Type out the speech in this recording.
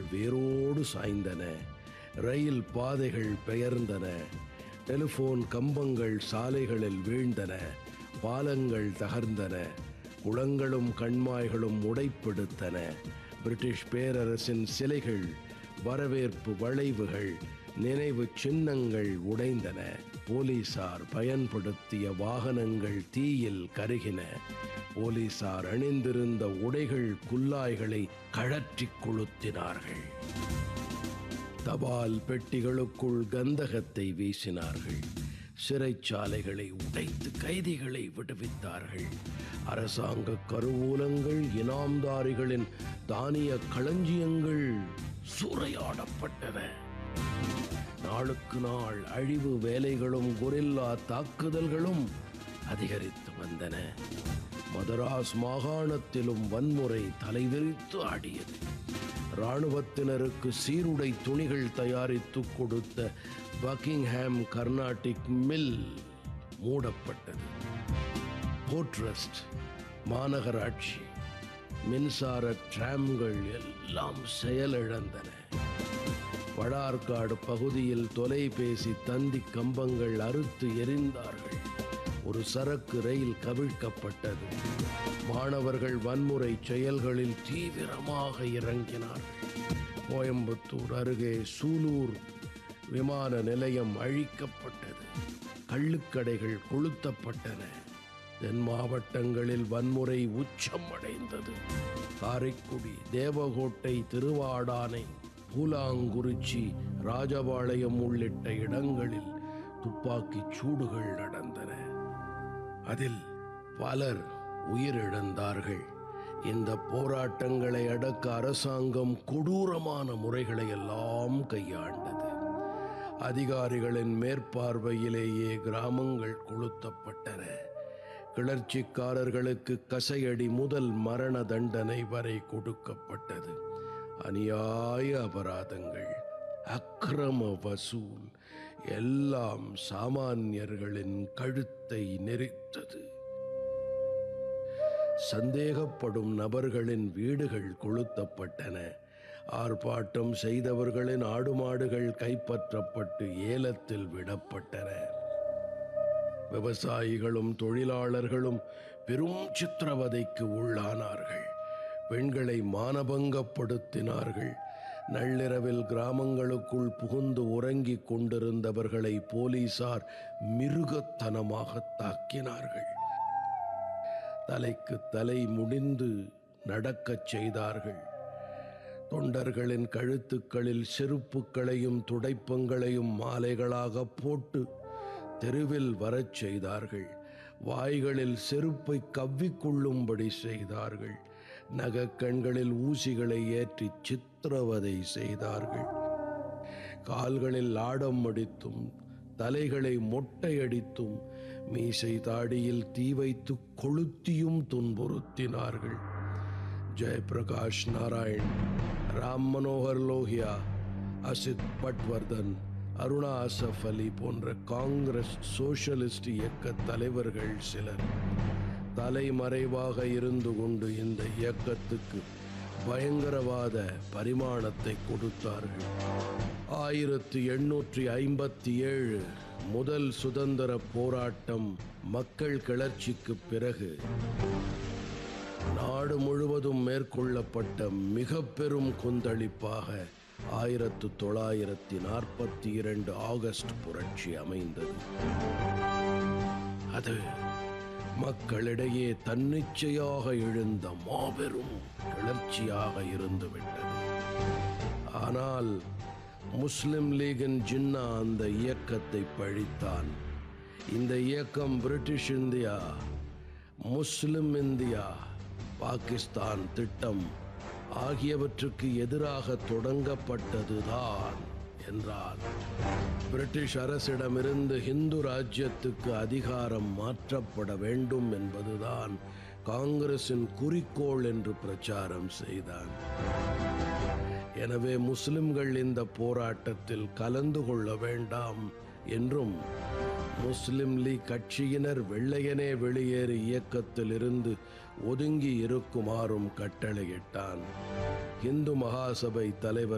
வேரோடு சாய்ந்தன ரயில் பாதைகள் பெயர்ந்தன டெலிபோன் கம்பங்கள் சாலைகளில் வீழ்ந்தன பாலங்கள் தகர்ந்தன குளங்களும் கண்மாய்களும் உடைப்பெடுத்தன பிரிட்டிஷ் பேரரசின் சிலைகள் வரவேற்பு வளைவுகள் நினைவு சின்னங்கள் உடைந்தன போலீசார் பயன்படுத்திய வாகனங்கள் தீயில் கருகின போலீசார் அணிந்திருந்த உடைகள் குல்லாய்களை கழற்றிக் கொளுத்தினார்கள் தபால் பெட்டிகளுக்குள் கந்தகத்தை வீசினார்கள் சிறைச்சாலைகளை உடைத்து கைதிகளை விடுவித்தார்கள் அரசாங்க கருவூலங்கள் இனாம்தாரிகளின் தானிய களஞ்சியங்கள் சூறையாடப்பட்டன நாளுக்கு நாள் அழிவு வேலைகளும் கொரில்லா தாக்குதல்களும் அதிகரித்து வந்தன மதராஸ் மாகாணத்திலும் வன்முறை தலைவிரித்து ஆடியது இராணுவத்தினருக்கு சீருடை துணிகள் தயாரித்து கொடுத்த பக்கிங்ஹாம் கர்நாடிக் மில் மூடப்பட்டது போர்ட்ரஸ்ட் மாநகராட்சி மின்சார டிராம்கள் எல்லாம் செயலிழந்தன வடார்காடு பகுதியில் தொலைபேசி தந்தி கம்பங்கள் அறுத்து எரிந்தார்கள் ஒரு சரக்கு ரயில் கவிழ்க்கப்பட்டது மாணவர்கள் வன்முறை செயல்களில் தீவிரமாக இறங்கினார்கள் கோயம்புத்தூர் அருகே சூலூர் விமான நிலையம் அழிக்கப்பட்டது கள்ளுக்கடைகள் கொளுத்தப்பட்டன தென் மாவட்டங்களில் வன்முறை உச்சம் அடைந்தது காரைக்குடி தேவகோட்டை திருவாடானை பூலாங்குறிச்சி ராஜபாளையம் உள்ளிட்ட இடங்களில் துப்பாக்கிச் சூடுகள் நடந்தன அதில் பலர் உயிரிழந்தார்கள் இந்த போராட்டங்களை அடக்க அரசாங்கம் கொடூரமான முறைகளை எல்லாம் கையாண்டது அதிகாரிகளின் மேற்பார்வையிலேயே கிராமங்கள் கொளுத்தப்பட்டன கிளர்ச்சிக்காரர்களுக்கு கசையடி முதல் மரண தண்டனை வரை கொடுக்கப்பட்டது அநியாய அபராதங்கள் அக்கிரம வசூல் எல்லாம் சாமானியர்களின் கழுத்தை நெரித்தது சந்தேகப்படும் நபர்களின் வீடுகள் கொளுத்தப்பட்டன ஆர்ப்பாட்டம் செய்தவர்களின் ஆடு மாடுகள் கைப்பற்றப்பட்டு ஏலத்தில் விடப்பட்டன விவசாயிகளும் தொழிலாளர்களும் பெரும் சித்திரவதைக்கு உள்ளானார்கள் பெண்களை மானபங்கப்படுத்தினார்கள் நள்ளிரவில் கிராமங்களுக்குள் புகுந்து உறங்கிக் கொண்டிருந்தவர்களை போலீசார் மிருகத்தனமாக தாக்கினார்கள் தலைக்கு தலை முடிந்து நடக்கச் செய்தார்கள் தொண்டர்களின் கழுத்துக்களில் செருப்புக்களையும் துடைப்பங்களையும் மாலைகளாக போட்டு தெருவில் வரச் செய்தார்கள் வாய்களில் செருப்பை கவ்விக்கொள்ளும்படி செய்தார்கள் நகக்கண்களில் ஊசிகளை ஏற்றி சித்திரவதை செய்தார்கள் கால்களில் ஆடம் அடித்தும் தலைகளை மொட்டையடித்தும் மீசை தாடியில் தீ வைத்து கொளுத்தியும் துன்புறுத்தினார்கள் ஜெயபிரகாஷ் நாராயண் ராம் மனோகர் லோஹியா அசித் பட்வர்தன் அருணா அசஃப் அலி போன்ற காங்கிரஸ் சோஷலிஸ்ட் இயக்க தலைவர்கள் சிலர் தலைமறைவாக இருந்து கொண்டு இந்த இயக்கத்துக்கு பயங்கரவாத பரிமாணத்தை கொடுத்தார்கள் ஆயிரத்தி எண்ணூற்றி ஐம்பத்தி ஏழு முதல் சுதந்திர போராட்டம் மக்கள் கிளர்ச்சிக்கு பிறகு நாடு முழுவதும் மேற்கொள்ளப்பட்ட மிக பெரும் கொந்தளிப்பாக ஆயிரத்து தொள்ளாயிரத்தி நாற்பத்தி இரண்டு ஆகஸ்ட் புரட்சி அமைந்தது அது மக்களிடையே தன்னிச்சையாக எழுந்த மாபெரும் கிளர்ச்சியாக இருந்துவிட்டது ஆனால் முஸ்லிம் லீகின் ஜின்னா அந்த இயக்கத்தை பழித்தான் இந்த இயக்கம் British India Muslim India Pakistan திட்டம் ஆகியவற்றுக்கு எதிராக தொடங்கப்பட்டதுதான் என்றான் பிரிட்டிஷ் அரசிடமிருந்து ஹிந்து ராஜ்யத்துக்கு அதிகாரம் மாற்றப்பட வேண்டும் என்பதுதான் காங்கிரசின் குறிக்கோள் என்று பிரச்சாரம் செய்தான் எனவே முஸ்லிம்கள் இந்த போராட்டத்தில் கலந்து கொள்ள வேண்டாம் என்றும் முஸ்லிம் லீக் கட்சியினர் வெள்ளையனே வெளியேறு இயக்கத்தில் இருந்து ஒதுங்கி இருக்குமாறும் கட்டளையிட்டான் இந்து மகாசபை தலைவர்